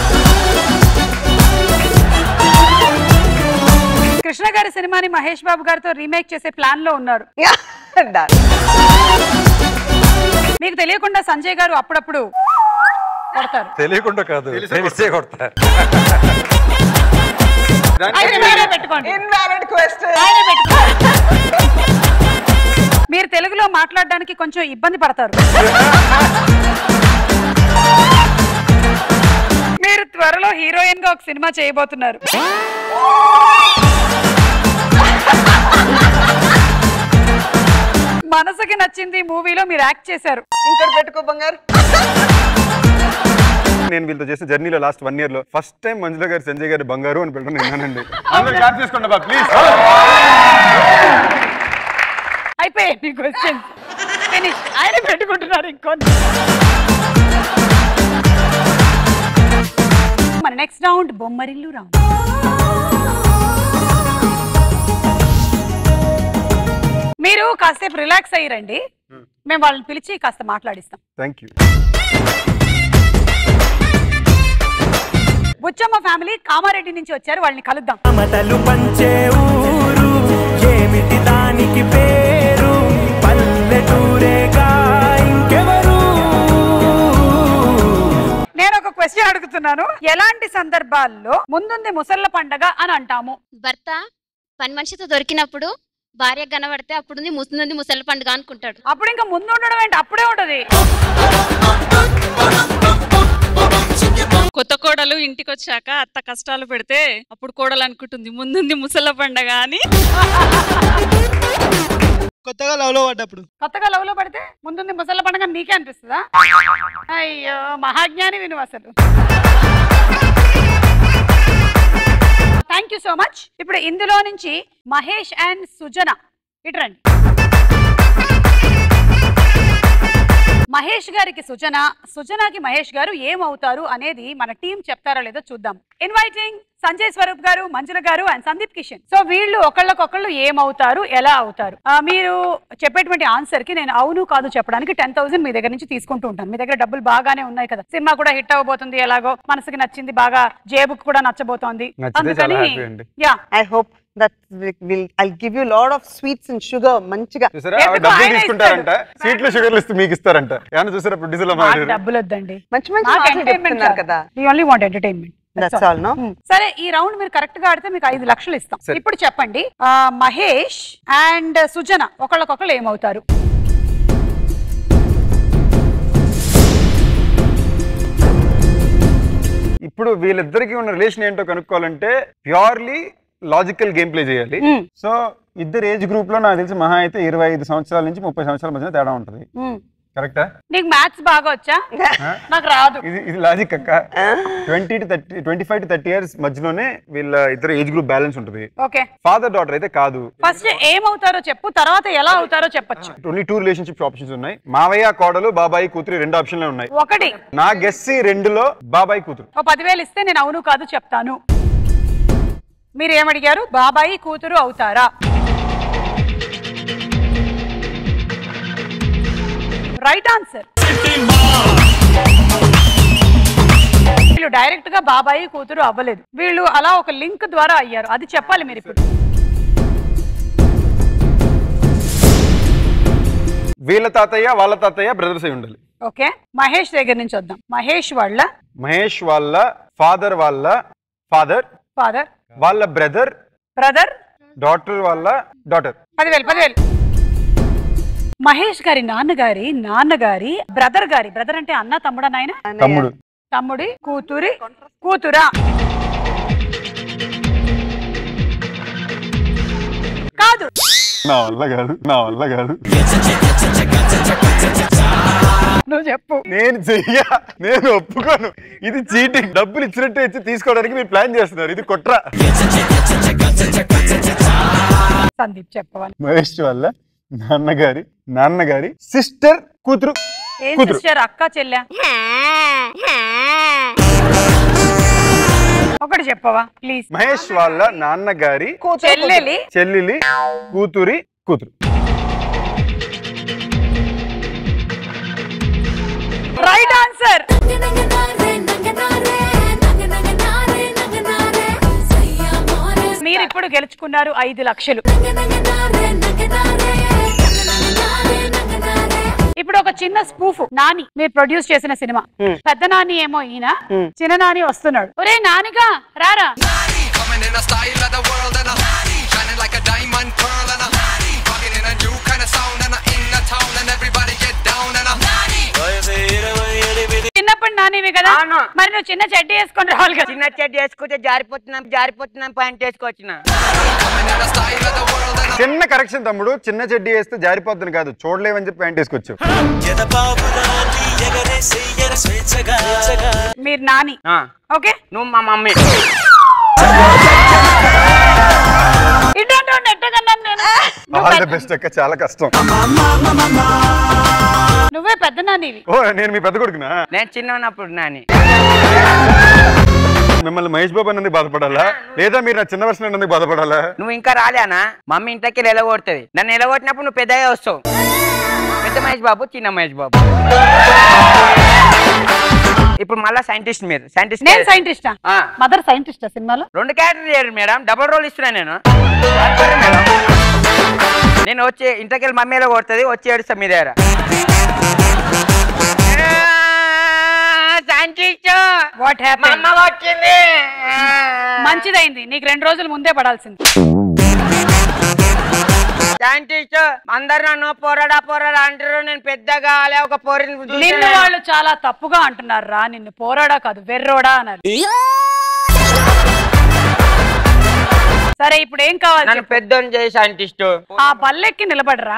కృష్ణ గారి సినిమాని మహేష్ బాబు గారితో రీమేక్ చేసే ప్లాన్ లో ఉన్నారు మీకు తెలియకుండా సంజయ్ గారు అప్పుడప్పుడు కొడతారు తెలియకుండా కాదు తెలిసే కొడతా అయితే మీరే పెట్టుకోండి ఇన్వాలిడ్ క్వశ్చన్ ఆయనే పెట్టుకోండి. మీరు తెలుగులో మాట్లాడడానికి కొంచెం ఇబ్బంది పడతారు మీరు త్వరలో హీరోయిన్ గా ఒక సినిమా చేయబోతున్నారు మనసుకి నచ్చింది మూవీలో మీరు యాక్ట్ చేశారు ఇంకోటి పెట్టుకో బంగారు నేను వీళ్ళతో చేసిన జర్నీలో లాస్ట్ వన్ ఇయర్ లో ఫస్ట్ టైం మంజుల గారు సంజయ్ గారి బంగారు అని పెట్టడం విన్నానండి అందరూ క్లాప్ చేసుకోండి బా ప్లీజ్ అయిపోయాయి మీ క్వశ్చన్ ఫినిష్ ఆయన పెట్టుకుంటున్నారు ఇంకొన్ని మన నెక్స్ట్ రౌండ్ బొమ్మరిల్లు రౌండ్ మీరు కాసేపు రిలాక్స్ అయ్యిరండి మేము వాళ్ళని పిలిచి కాస్త మాట్లాడిస్తాం thank you Buchamma family Kamareddy నుంచి వచ్చారు వాళ్ళని కలుద్దాం మమతలు పంచే ఊరు ఏమిటి దానికి పేరు పల్లెటూరేగా ఇంకెవరు నేను ఒక క్వశ్చన్ అడుగుతున్నాను ఎలాంటి సందర్భాల్లో ముందుంది ముసళ్ళ పండగ అని అంటాము భర్త పని మనిషితో దొరికినప్పుడు భార్య కనబడితే అప్పుడు ముస్తుంది ముసలి పండుగ అనుకుంటాడు అప్పుడు ఇంకా ముందు ఉండడం ఏంటి అప్పుడే ఉంటది కొత్త కోడలు ఇంటికి వచ్చాక అత్త కష్టాలు పెడితే అప్పుడు కోడలు అనుకుంటుంది ముందుంది ముసల పండగ అని కొత్తగా లవ్ లో పడ్డప్పుడు కొత్తగా లవ్ లో పడితే ముందుంది ముసళ్ళ పండగ నీకే అనిపిస్తుందా అయ్యో మహాజ్ఞాని విను అసలు థ్యాంక్ యూ సో మచ్ ఇప్పుడు ఇందులో నుంచి మహేష్ అండ్ సుజన ఇటు రండి మహేష్ గారికి సుజన సుజనాకి మహేష్ గారు ఏమవుతారు అనేది మన టీం చెప్తారా లేదో చూద్దాం ఇన్వైటింగ్ సంజయ్ స్వరూప్ గారు మంజుల గారు అండ్ సందీప్ కిషన్ సో వీళ్ళు ఒకళ్ళకొకళ్ళు ఏమవుతారు ఎలా అవుతారు ఆ, మీరు చెప్పేటువంటి ఆన్సర్ కి నేను అవును కాదు చెప్పడానికి టెన్ థౌసండ్ మీ దగ్గర నుంచి తీసుకుంటూ ఉంటాను మీ దగ్గర డబ్బులు బాగానే ఉన్నాయి కదా సినిమా కూడా హిట్ అవ్వబోతుంది ఎలాగో మనసుకి నచ్చింది బాగా జేబుకు కూడా నచ్చబోతోంది నచ్చితే చాలా హ్యాపీ అండి yeah I hope that will I give you lot of sweets and sugar మంచిగా చూసారా ఆవిడ డబ్బులు తీసుకుంటారంట సీట్లు షుగర్లు ఇస్తూ మీకు ఇస్తారంట ఏమన్నా చూసారా ప్రొడ్యూసర్ లో నాకు మాట్లాడారు డబ్బులు వద్దండి మంచి మంచి నాకు మాటలు ఎంటర్టైన్మెంట్ చెప్తున్నారు కదా we only want entertainment That's all, no? సరే ఈ రౌండ్ మీరు కరెక్ట్ గా ఆడితే మీకు ఐదు లక్షలు ఇస్తాం సరే. ఇప్పుడు చెప్పండి ఆ, మహేష్ అండ్ సుజన ఒకళ్ళకొకళ్ళు ఏమవుతారు ఇప్పుడు వీళ్ళిద్దరికి ఉన్న రిలేషన్ ఏంటో కనుక్కోవాలంటే ప్యూర్లీ లాజికల్ గేమ్ ప్లే చేయాలి సో ఇద్దరు ఏజ్ గ్రూప్ లో నాకు తెలిసి మహా అయితే ఇరవై ఐదు సంవత్సరాల నుంచి ముప్పై సంవత్సరాల మధ్య తేడా ఉంటుంది కరెక్టా నీకు మ్యాథ్స్ బాగా వచ్చా నాకు రాదు ఇది ఇది లాజిక్ అక్క twenty to thirty twenty five to thirty years మధ్యలోనే వీళ్ళ ఇద్దరు ఏజ్ గ్రూప్ బ్యాలెన్స్ ఉంటుంది ఓకే ఫాదర్ డాటర్ అయితే కాదు ఫస్ట్ ఏమవుతారో చెప్పు తర్వాత ఎలా అవుతారో చెప్పొచ్చు ఓన్లీ టూ రిలేషన్షిప్ ఆప్షన్స్ ఉన్నాయి మావయ్య కోడలు బాబాయి కూతురు రెండు ఆప్షన్లే ఉన్నాయి ఒకటి నా గెస్సి రెండులో బాబాయి కూతురు ఓ పదివేలు ఇస్తే నేను అవును కాదు చెప్తాను మీరు ఏమడిగారు బాబాయి కూతురు అవుతారా రైట్ ఆన్సర్ వీళ్ళు డైరెక్ట్ గా బాబాయి కూతురు అవ్వలేదు వీళ్ళు అలా ఒక లింక్ ద్వారా అయ్యారు అది చెప్పాలి మీరు ఇప్పుడు వీళ్ళ తాతయ్య వాళ్ళ తాతయ్య బ్రదర్స్ అయి ఉండాలి ఓకే మహేష్ దగ్గర నుంచి వద్దాం మహేష్ వాళ్ళ మహేష్ వాళ్ళ ఫాదర్ వాళ్ళ ఫాదర్ ఫాదర్ వాళ్ళ బ్రదర్ బ్రదర్ డాటర్ వాళ్ళ డాటర్ పదివేలు పదివేలు మహేష్ గారి నాన్నగారి నాన్నగారి బ్రదర్ గారి బ్రదర్ అంటే అన్న తమ్ముడా నాయన తమ్ముడు తమ్ముడి కూతురి కూతురా కాదు నా వల్ల కాదు నా వల్ల కాదు నువ్వు చెప్పు నేను చెయ్య నేను ఒప్పుకోను ఇది చీటింగ్ డబ్బులు ఇచ్చినట్టే ఇచ్చి తీసుకోవడానికి మీరు ప్లాన్ చేస్తున్నారు ఇది కుట్ర సందీప్ చెప్పవాలి మహేష్ వాళ్ళ నాన్నగారి నాన్నగారి సిస్టర్ కూతురు ఏం కూతురు సిస్టర్ అక్క చెల్లె ఒకటి చెప్పవా ప్లీజ్ మహేష్ వాళ్ళ నాన్నగారి చెల్లెలి చెల్లెలి కూతురి కూతురు రైట్ ఆన్సర్ మీరు ఇప్పుడు గెలుచుకున్నారు ఐదు లక్షలు ఇప్పుడు ఒక చిన్న స్పూఫ్ నాని మీరు ప్రొడ్యూస్ చేసిన సినిమా పెద్ద నాని ఏమో ఈయన చిన్న నాని వస్తున్నాడు ఒరే నానిగా రారా Coming in a style of the world and a shining like a diamond pearl and a rocking in a new kind of sound and a in the town and everybody get down and a చిన్నప్పుడు నానివి కదా మరి నువ్వు చిన్న చెడ్డి వేసుకొని రావాలి కదా చిన్న చెడ్డి వేసుకుంటే జారిపోతున్నాం జారిపోతున్నాం పాయింట్ వేసుకొచ్చిన చిన్న కరెక్షన్ తమ్ముడు చిన్న చెడ్డీ వేస్తే జారిపోద్దని కాదు చూడలేవని చెప్పి ప్యాంట్ వేసుకొచ్చు మీరు నాని ఓకే నువ్వు మా మమ్మీ ఇటువంటి వాడిని ఎట్టగన్నాను నేను నువ్వు ఆల్ ద పెద్ద- బెస్ట్ అక్క చాలా కష్టం నువ్వే పెద్ద నానివి ఓ నేను మీ పెద్ద కొడుకునా నేను చిన్న ఉన్నప్పుడు నాని మిమ్మల్ని మహేష్ బాబు అన్నందుకు బాధపడాలా లేదా మీరు నా చిన్న వర్షన్ అన్నందుకు బాధపడాలా నువ్వు ఇంకా రాలేనా మమ్మీ ఇంట్లోకి ఎలగొడుతుంది నన్ను ఎలగొట్టినప్పుడు నువ్వు పెద్దగా వస్తావు పెద్ద మహేష్ బాబు చిన్న మహేష్ బాబు ఇప్పుడు మళ్ళా సైంటిస్ట్ మీరు సైంటిస్ట్ నేను సైంటిస్టా మదర్ సైంటిస్టా సినిమాలో రెండు క్యారెక్టర్ చేయరు మేడం డబుల్ రోల్ ఇస్తున్నా నేను నేను వచ్చి ఇంట్లోకి వెళ్ళి మమ్మీలో కొడుతుంది వచ్చి ఏడుస్తా మీ దగ్గర సైంటిస్ట్ వాట్ మా అమ్మ వచ్చింది మంచిదైంది నీకు రెండు రోజుల ముందే పడాల్సింది సైంటిస్ట్ అందరు నన్ను పోరాడా పోరాడా అంటారు నేను పెద్దగా అలా ఒక పోరిని నిన్ను చూసాను. వాళ్ళు చాలా తప్పుగా అంటున్నారు రా నిన్ను పోరాడా కాదు వెర్రోడా అన్నారు సరే ఇప్పుడు ఏం కావాలి నన్ను పెద్దోని చేసి సైంటిస్ట్ ఆ బల్లెక్కి నిలబడరా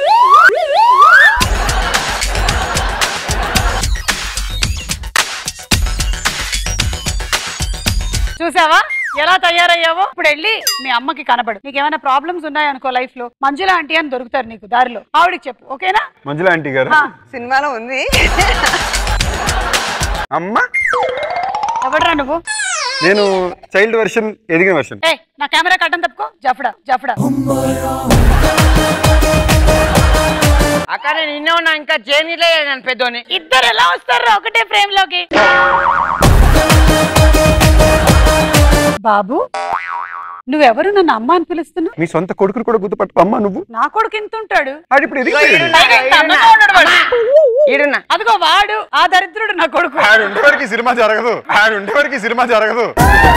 చూసావా ఎలా తయారయ్యావో ఇప్పుడు వెళ్ళి మీ అమ్మకి కనబడు నీకు ఏమైనా ప్రాబ్లమ్స్ ఉన్నాయనుకో లైఫ్ లో మంజుల ఆంటీ అని దొరుకుతారు నీకు దారిలో ఆవిడకి చెప్పు ఓకేనా మంజుల ఆంటీ గారు ఆ, సినిమాలో ఉంది అమ్మ ఎవడరా నువ్వు నేను చైల్డ్ వర్షన్ ఎదిగిన వర్షన్ ఏ నా కెమెరా కట్టం తప్పుకో జఫడా జఫడా అక్క నేను ఇన్నే ఉన్నా ఇంకా జర్నీలే నేను పెద్దోని ఇద్దరు ఎలా వస్తారు ఒకటే ఫ్రేమ్ లోకి బాబు నువ్వెవరు నన్ను అమ్మ అని పిలుస్తున్నావు మీ సొంత కొడుకులు కూడా గుర్తుపట్టు అమ్మ నువ్వు నా కొడుకు ఎంత ఉంటాడు ఆడు ఇప్పుడు ఎదిగిపోయాడు. పైగా ఇంత అందంగా ఉన్నాడు వాడు. ఈడున్నా అదిగో వాడు ఆ దరిద్రుడు నా కొడుకు ఆడు ఉండేవారికి సినిమా జరగదు ఆడు ఉండేవారికి సినిమా జరగదు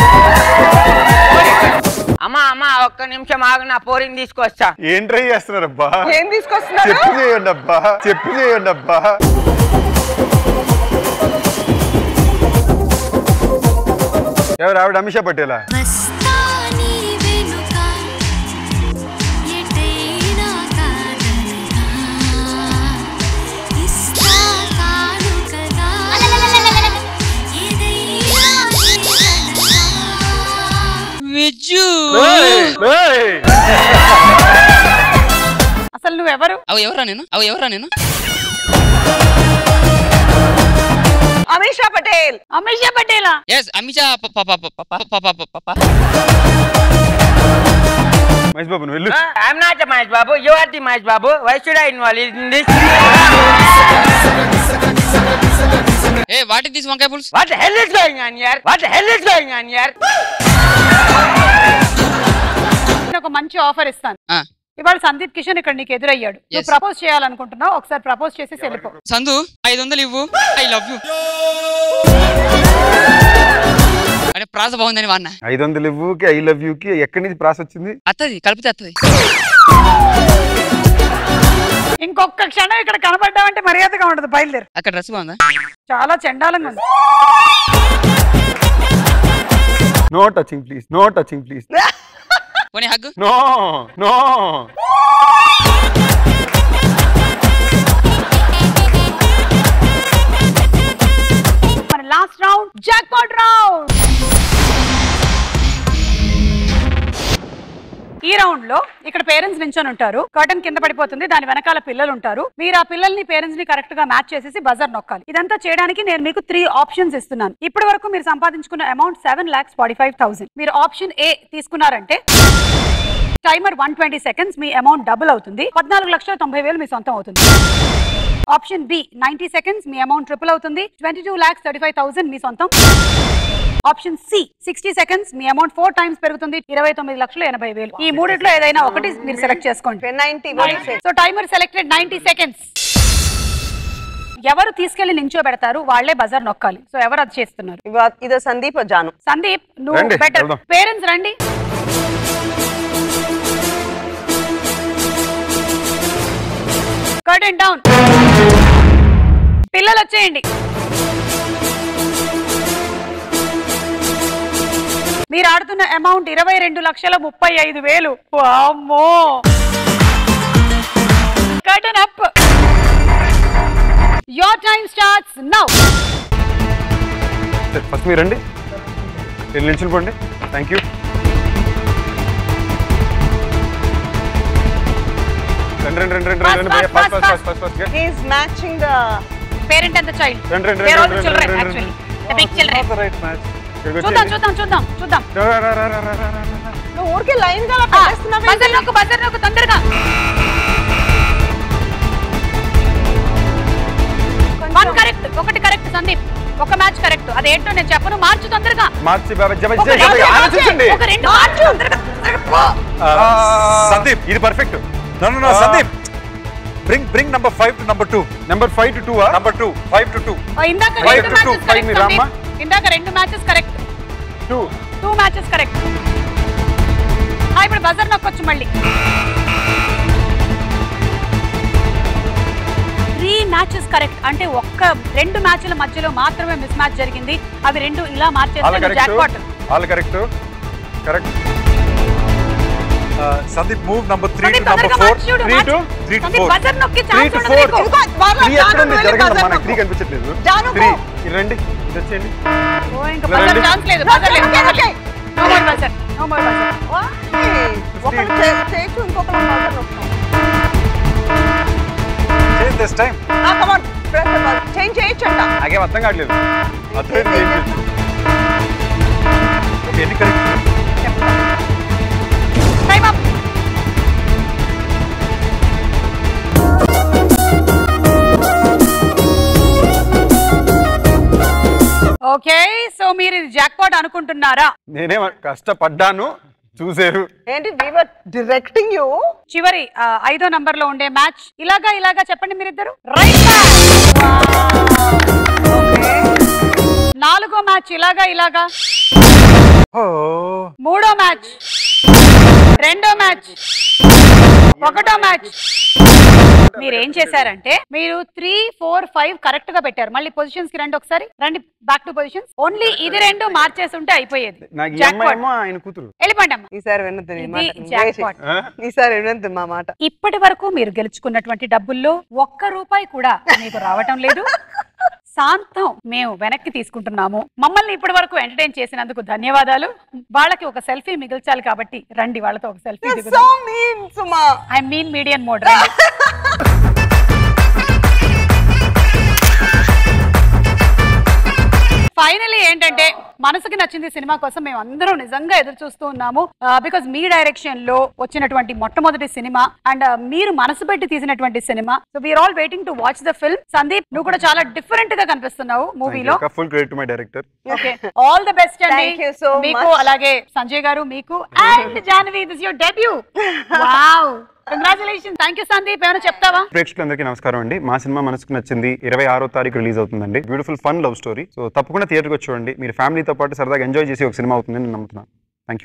అమ్మా అమ్మా ఒక్క నిమిషం ఆగు నా పోరిని తీసుకొస్తా ఏం ట్రై చేస్తున్నారబ్బా ఏం తీసుకొస్తున్నారు చెప్పు చేయండి అబ్బా చెప్పు చేయండి అబ్బా ఎవరు ఆవిడ అమిషా పటేలా విజ్జు అసలు నువ్వెవరు అవి ఎవరా నేను అవి ఎవరా నేను అమీషా పటేల్ అమిషా పటేలా ఎస్ అమిషా ప- ప- ప- ప- ప- ప- ప- ప- ప- మహేష్ బాబు నువ్వు వెళ్ళు I'm not Mahesh Babu you are the Mahesh Babu why should I involve in this ఏ వాటి తీసి వంకాయ పులుసు what hell is going on here what hell is going on here నేను ఒక మంచి ఆఫర్ ఇస్తాను ఆ. ఇవాళ సందీప్ కిషన్ ఇక్కడ నీకు ఎదురయ్యాడు నువ్వు Yes. ప్రపోజ్ చేయాలనుకుంటున్నావు ఒకసారి ప్రపోజ్ చేసేసి వెళ్ళిపో సందు ఐదు వందలు ఇవ్వు ఐ లవ్ యూ అంటే ప్రాస బాగుందని వాడిన ఐదు వందలు ఇవ్వుకి ఐ లవ్ యూకి ఎక్కడి నుంచి ప్రాస వచ్చింది అత్తది కలిపితే అత్తది ఇంకొక క్షణం ఇక్కడ కనబడ్డావంటే మర్యాదగా ఉండదు బయలుదేరు అక్కడ డ్రెస్ బాగుందా చాలా చండాలంగా ఉంది no touching please no touching please పోనీ హగ్ నో నో మన last round jackpot round ఈ రౌండ్ లో ఇక్కడ పేరెంట్స్ నించొని ఉంటారు కర్టన్ కింద పడిపోతుంది దాని వెనకాల పిల్లలు ఉంటారు మీరు ఆ పిల్లల్ని పేరెంట్స్ ని కరెక్ట్ గా మ్యాచ్ చేసేసి బజర్ నొక్కాలి ఇదంతా చేయడానికి నేను మీకు త్రీ ఆప్షన్స్ ఇస్తున్నాను ఇప్పటి వరకు మీరు సంపాదించుకున్న amount seven lakhs forty five thousand మీరు ఆప్షన్ ఏ తీసుకున్నారంటే టైమర్ వన్ ట్వంటీ సెకండ్స్ మీ అమౌంట్ డబుల్ అవుతుంది పద్నాలుగు లక్షల తొంభై వేలు మీ సొంతం అవుతుంది ఆప్షన్ బి నైన్టీ సెకండ్స్ మీ అమౌంట్ ట్రిపుల్ అవుతుంది twenty two lakhs thirty five thousand మీ సొంతం ఆప్షన్ సి సిక్స్టీ సెకండ్స్ మీ అమౌంట్ ఫోర్ టైమ్స్ పెరుగుతుంది ఇరవై తొమ్మిది లక్షలు ఎనభై వేలు ఈ మూడిట్లో ఏదైనా ఒకటి మీరు సెలెక్ట్ చేసుకోండి so timer selected ninety seconds ఎవరు తీసుకెళ్లి నించో పెడతారు వాళ్లే బజార్ నొక్కాలి సో ఎవరు అది చేస్తున్నారు ఇదో సందీప్ జాను సందీప్ నువ్వు రండి, బెటర్ వెళ్దాం. పేరెంట్స్ రండి కర్టెన్ డౌన్ పిల్లలు వచ్చేయండి మీరు ఆడుతున్న అమౌంట్ ఇరవై రెండు లక్షల ముప్పై ఐదు వేలు వామ్మో curtain up your time starts now first మీరు రండి వెళ్ళి నిల్చుని పోండి థ్యాంక్ యూ రండి రండి రండి రండి రండి భయ్యా first first first first first He is matching the parent and the child రండి రండి They're all the రండి children, రండి actually. The big children. Right match చూద్దాం చూద్దాం చూద్దాం చూద్దాం నువ్వు ఊరికే లైన్ గా బజర్ నొక్కు బజర్ నొక్కు తొందరగా వన్ కరెక్ట్ ఒకటి కరెక్ట్ సందీప్ ఒక మ్యాచ్ కరెక్ట్ అదేంటో నేను చెప్పను మార్చు తొందరగా మార్చి బాబా జబ ఒక రెండు ఆలోచించండి ఒక రెండు మార్చు తొందరగా, తొందరగా పో. సందీప్ ఇది perfect No, no, no, Sandeep. Bring, bring number five to number two. Number five to two, ah? Number two, five to two. ఓ, ఇందాక Five రెండు to two, matches five correct మీ రామ్మా. ఇందాక రెండు matches correct two two matches correct ఇప్పుడు buzzer నొక్కొచ్చు మళ్ళీ త్రీ మ్యాచెస్ కరెక్ట్ అంటే ఒక్క రెండు మ్యాచ్ల మధ్యలో మాత్రమే మిస్ మ్యాచ్ జరిగింది అవి రెండు ఇలా వాళ్ళ మార్చేస్తే కరెక్ట్ జాక్పాట్ వాళ్ళ correct correct Uh, Sandeep, move number three to Sandeep number తొందరగా four. మార్చి చూడు, Three మార్చి. to three to Sandeep four. Buzzer నొక్కి త్రీ ఛాన్స్ టు ఉండదు ఫోర్ నీకు. త్రీ ఎక్కడ ఉంది జరగండి అమ్మా నాకు త్రీ కనిపించట్లేదు జాను, త్రీ go. ఇది రండి ఇది వచ్చేయండి ఓ, ఇంకా ఇలా బజర్ రండి. ఛాన్స్ లేదు బజర్ లేదు బజర్ లేదు. No more buzzer no more buzzer ఒకరు చే- చేయొచ్చు ఇంకొకరు బజర్ నొక్కుతాం Change this time. Come on change చేయొచ్చు అంట నాకేం అర్థం కావట్లేదు అర్థం Okay, ఎన్ని correct? Time up okay so మీరు ఇది జాక్పాట్ అనుకుంటున్నారా నేనేం కష్టపడ్డాను చూసారు ఏంటి వీవర్ డైరెక్టింగ్ యూ చివరి ఆ, ఐదో నంబర్ లో ఉండే మ్యాచ్ ఇలాగా ఇలాగా చెప్పండి మీరిద్దరు రైట్ నాలుగో మ్యాచ్ ఇలాగా ఇలాగా మూడో మ్యాచ్ రెండో మ్యాచ్ ఒకటో మ్యాచ్ మీరు ఏం చేశారంటే మీరు త్రీ ఫోర్ ఫైవ్ కరెక్ట్ గా పెట్టారు మళ్ళీ పొజిషన్స్ కి రండి ఒకసారి రండి బ్యాక్ టు పొజిషన్స్ ఓన్లీ ఇది రెండు మార్చేసి ఉంటే అయిపోయేది నాకు ఈ Jackpot. అమ్మాయి ఏమో ఆయన కూతురు వెళ్ళిపోండి అమ్మ ఈసారి వినద్దు నీ ఇది మాట jackpot. ఆ? ఈసారి వినద్దు మా మాట ఇప్పటి వరకు మీరు గెలుచుకున్నటువంటి డబ్బుల్లో ఒక్క రూపాయి కూడా మీకు రావటం లేదు శాంతం మేము వెనక్కి తీసుకుంటున్నాము మమ్మల్ని ఇప్పటి వరకు ఎంటర్టైన్ చేసినందుకు ధన్యవాదాలు వాళ్ళకి ఒక సెల్ఫీ మిగిల్చాలి కాబట్టి రండి వాళ్ళతో ఒక selfie so mean Suma I mean medium mode రండి ఫైనలీ ఏంటంటే మనసుకి నచ్చింది సినిమా కోసం మేము అందరం నిజంగా ఎదురు చూస్తూ ఉన్నాము బికాజ్ మీ డైరెక్షన్ లో వచ్చినటువంటి మొట్టమొదటి సినిమా అండ్ మీరు మనసు పెట్టి తీసినటువంటి సినిమా so we are all waiting to watch the film Sandeep నువ్వు కూడా చాలా డిఫరెంట్ గా కనిపిస్తున్నావు మూవీలో full credit my director okay all the best అండి Thank you so మీకు much. అలాగే సంజయ్ గారు మీకు and Janhvi this your debut wow congratulation thank you Sandeep ఏమైనా చెప్తావా ప్రేక్షకులందరికీ నమస్కారం అండి మా సినిమా మనసుకు నచ్చింది ఇరవై ఆరో తారీఖు రిలీజ్ అవుతుందండి beautiful fun love story so తప్పకుండా థియేటర్కి వచ్చి చూడండి మీరు ఫ్యామిలీతో పాటు సరదాగా ఎంజాయ్ చేసి ఒక సినిమా అవుతుందని నేను నమ్ముతున్నాను